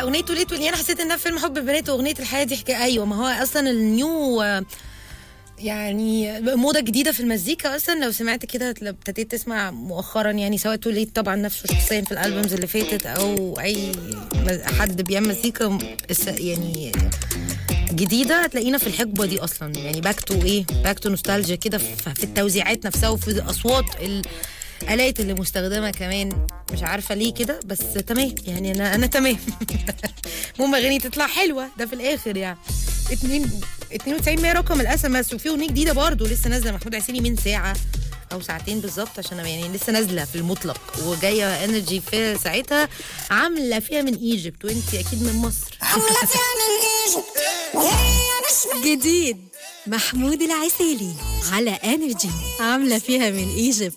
اغنيه توليت ولي انا حسيت انها فيلم حب البنات واغنيه الحياه دي حكايه ايوه ما هو اصلا النيو آه، يعني موضه جديده في المزيكا اصلا لو سمعت كده لو ابتديت تسمع مؤخرا يعني سواء توليت طبعا نفسه شخصيا في الالبومز اللي فاتت او اي مز- حد بيعمل مزيكا اس- يعني جديده هتلاقينا في الحقبه دي اصلا يعني باك تو ايه باك تو نوستالجيا كده في في التوزيعات نفسها وفي الاصوات الالات اللي مستخدمه كمان مش عارفه ليه كده بس تمام يعني انا انا تمام المهم اغاني تطلع حلوه ده في الاخر يعني 2 92 100 رقم الاس ام اس وفي اغنيه جديده برضه لسه نازله محمود عسيلي من ساعه او ساعتين بالظبط عشان أنا يعني لسه نازله في المطلق وجايه انرجي في ساعتها عامله فيها من ايجيبت وانت اكيد من مصر عاملة فيها من ايجيبت وهي مش جديد محمود العسيلي على انرجي عامله فيها من ايجيبت